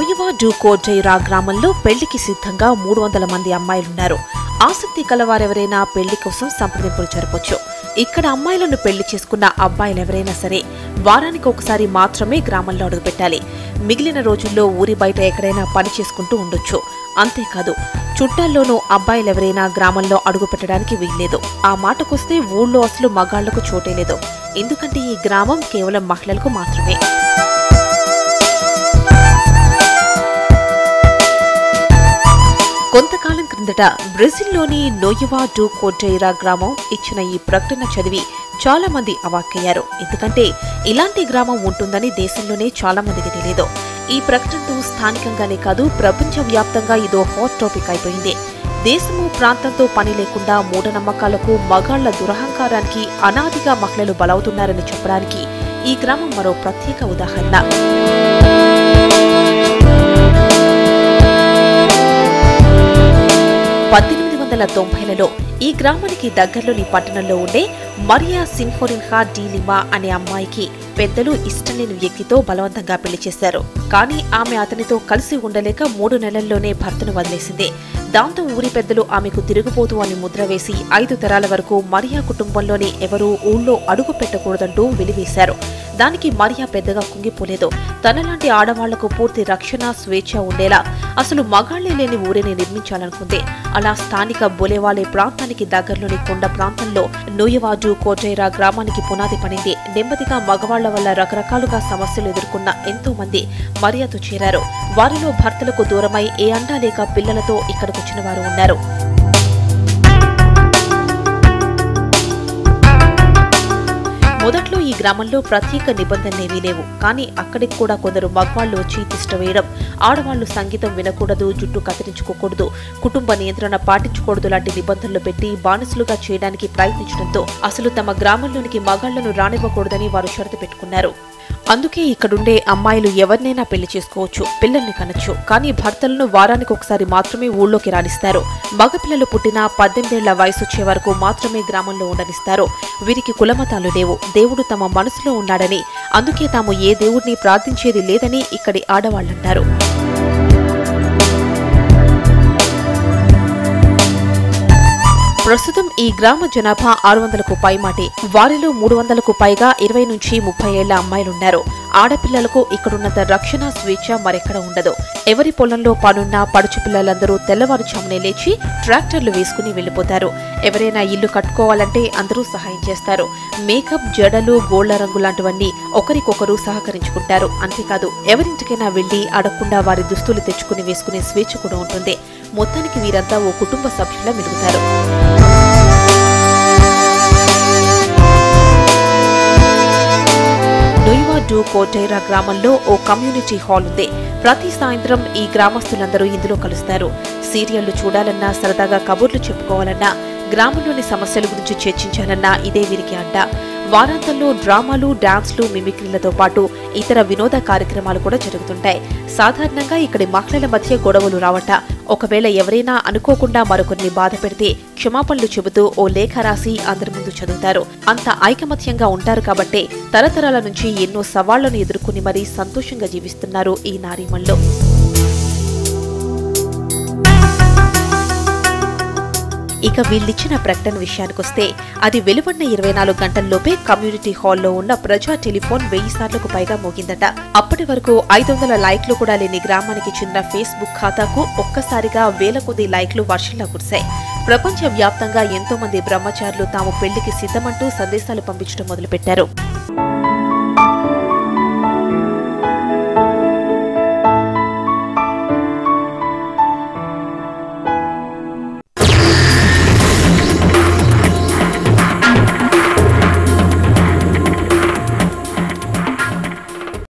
నోయవా డూకోజైరా గ్రామంలో పెళ్లికి సిద్ధంగా మూడు వందల మంది అమ్మాయిలున్నారు ఆసక్తి కలవారెవరైనా పెళ్లి కోసం సంప్రదింపులు జరపొచ్చు ఇక్కడ అమ్మాయిలను పెళ్లి చేసుకున్న అబ్బాయిలెవరైనా సరే వారానికి ఒకసారి మాత్రమే గ్రామంలో అడుగుపెట్టాలి మిగిలిన రోజుల్లో ఊరి బయట ఎక్కడైనా పని చేసుకుంటూ ఉండొచ్చు అంతేకాదు చుట్టాల్లోనూ అబ్బాయిలెవరైనా గ్రామంలో అడుగు పెట్టడానికి వీల్లేదు ఆ మాటకొస్తే ఊళ్ళో అసలు మగాళ్లకు చోటే లేదు ఎందుకంటే ఈ గ్రామం కేవలం మహిళలకు మాత్రమే కొంతకాలం క్రిందట బ్రెజిల్లోని నోయవా డు కోటైరా గ్రామం ఇచ్చిన ఈ ప్రకటన చదివి చాలా మంది అవాక్కయ్యారు ఎందుకంటే ఇలాంటి గ్రామం ఉంటుందని దేశంలోనే చాలా మందికి తెలియదు ఈ ప్రకటనతో స్థానికంగానే కాదు ప్రపంచవ్యాప్తంగా ఇదో హాట్ టాపిక్ అయిపోయింది దేశము ప్రాంతంతో పని లేకుండా మూఢనమ్మకాలకు మగాళ్ల దురహంకారానికి అనాదిగా మహిళలు బలవుతున్నారని చెప్పడానికి ఈ గ్రామం మరో ప్రత్యేక ఉదాహరణ పద్దెనిమిది వందల తొంభైలలో ఈ గ్రామానికి దగ్గరలోని పట్టణంలో ఉండే మరియా సింఫోరిన్హా డి లిమా అనే అమ్మాయికి పెద్దలు ఇష్టం లేని వ్యక్తితో బలవంతంగా పెళ్లి చేశారు కానీ ఆమె అతనితో కలిసి ఉండలేక మూడు నెలల్లోనే భర్తను వదిలేసింది దాంతో ఊరి పెద్దలు ఆమెకు తిరుగుపోతూ అని ముద్ర వేసి ఐదు తరాల వరకు మరియా కుటుంబంలోని ఎవరూ ఊళ్ళో అడుగు పెట్టకూడదంటూ వెలివేశారు దానికి మరియా పెద్దగా కుంగిపోలేదు తనలాంటి ఆడవాళ్లకు పూర్తి రక్షణ స్వేచ్ఛ ఉండేలా అసలు మగాళ్లే లేని ఊరిని నిర్మించాలనుకుంది అలా స్థానిక బొలేవాలే ప్రాంతానికి దగ్గరలోని కొండ ప్రాంతంలో నోయవాజు కోటైరా గ్రామానికి పునాది పడింది నెమ్మదిగా మగవాళ్ల వల్ల రకరకాలుగా సమస్యలు ఎదుర్కొన్న ఎంతో మంది మరియాతో చేరారు వారిలో భర్తలకు దూరమై ఏ అండా లేక పిల్లలతో ఇక్కడికొచ్చిన వారు ఉన్నారు మొదట్లో ఈ గ్రామంలో ప్రత్యేక నిబంధనలేవీ లేవు కానీ అక్కడికి కూడా కొందరు మగవాళ్లు వచ్చి తిష్ట వేయడం ఆడవాళ్లు సంగీతం వినకూడదు జుట్టు కత్తిరించుకోకూడదు కుటుంబ నియంత్రణ పాటించకూడదు లాంటి నిబంధనలు పెట్టి బానిసలుగా చేయడానికి ప్రయత్నించడంతో అసలు తమ గ్రామంలోనికి మగాళ్లను రానివ్వకూడదని వారు షరతు పెట్టుకున్నారు అందుకే ఇక్కడుండే అమ్మాయిలు ఎవరినైనా పెళ్లి చేసుకోవచ్చు పిల్లల్ని కనొచ్చు కానీ భర్తలను వారానికి ఒకసారి మాత్రమే ఊళ్ళోకి రాణిస్తారు మగపిల్లలు పుట్టిన పద్దెనిమిదేళ్ల వయసు వచ్చే వరకు మాత్రమే గ్రామంలో ఉండనిస్తారు వీరికి కులమతాలు లేవు దేవుడు తమ మనసులో ఉన్నాడని అందుకే తాము ఏ దేవుడిని ప్రార్థించేది లేదని ఇక్కడి ఆడవాళ్లంటారు ప్రస్తుతం ఈ గ్రామ జనాభా ఆరు వందలకు పైమాటే వారిలో మూడు వందలకు పైగా ఇరవై నుంచి ముప్పై ఏళ్ల అమ్మాయిలున్నారు ఆడపిల్లలకు ఇక్కడున్నంత రక్షణ స్వేచ్ఛ మరెక్కడ ఉండదు ఎవరి పొలంలో పనున్న పడుచు పిల్లలందరూ తెల్లవారుజామునే లేచి ట్రాక్టర్లు వేసుకుని వెళ్లిపోతారు ఎవరైనా ఇల్లు కట్టుకోవాలంటే అందరూ సహాయం చేస్తారు మేకప్ జడలు గోళ్ల రంగు లాంటివన్నీ ఒకరికొకరు సహకరించుకుంటారు అంతేకాదు ఎవరింటికైనా వెళ్లి అడగకుండా వారి దుస్తులు తెచ్చుకుని వేసుకునే స్వేచ్ఛ కూడా ఉంటుంది మొత్తానికి వీరంతా ఓ కుటుంబ సభ్యులా మెలుగుతారు నొయ్వా డు కోటైరా గ్రామంలో ఓ కమ్యూనిటీ హాల్ ఉంది ప్రతి సాయంత్రం ఈ గ్రామస్తులందరూ ఇందులో కలుస్తారు సీరియళ్లు చూడాలన్నా సరదాగా కబుర్లు చెప్పుకోవాలన్నా గ్రామంలోని సమస్యల గురించి చర్చించాలన్నా ఇదే వీరికి అడ్డా వారాంతంలో డ్రామాలు డాన్స్లు మిమిక్రీలతో పాటు ఇతర వినోద కార్యక్రమాలు కూడా జరుగుతుంటాయి సాధారణంగా ఇక్కడి మహిళల మధ్య గొడవలు రావట ఒకవేళ ఎవరైనా అనుకోకుండా మరొకరిని బాధ పెడితే క్షమాపణలు చెబుతూ ఓ లేఖ రాసి అందరి ముందు చదువుతారు అంత ఐకమత్యంగా ఉంటారు కాబట్టే తరతరాల నుంచి ఎన్నో సవాళ్లను ఎదుర్కొని మరీ సంతోషంగా జీవిస్తున్నారు ఈ నారీమణులు ఇక వీళ్ళిచ్చిన ప్రకటన విషయానికొస్తే అది వెలువడిన ఇరవై నాలుగు గంటల్లోపే కమ్యూనిటీ హాల్లో ఉన్న ప్రజా టెలిఫోన్ వెయ్యి సార్లకు పైగా మోగిందట అప్పటి వరకు ఐదు వందల లైక్లు కూడా లేని గ్రామానికి చెందిన ఫేస్బుక్ ఖాతాకు ఒక్కసారిగా వేల కొద్ది లైక్లు వర్షంలా కురిశాయి ప్రపంచ వ్యాప్తంగా ఎంతో మంది బ్రహ్మచారులు తాము పెళ్లికి సిద్ధమంటూ సందేశాలు పంపించడం మొదలుపెట్టారు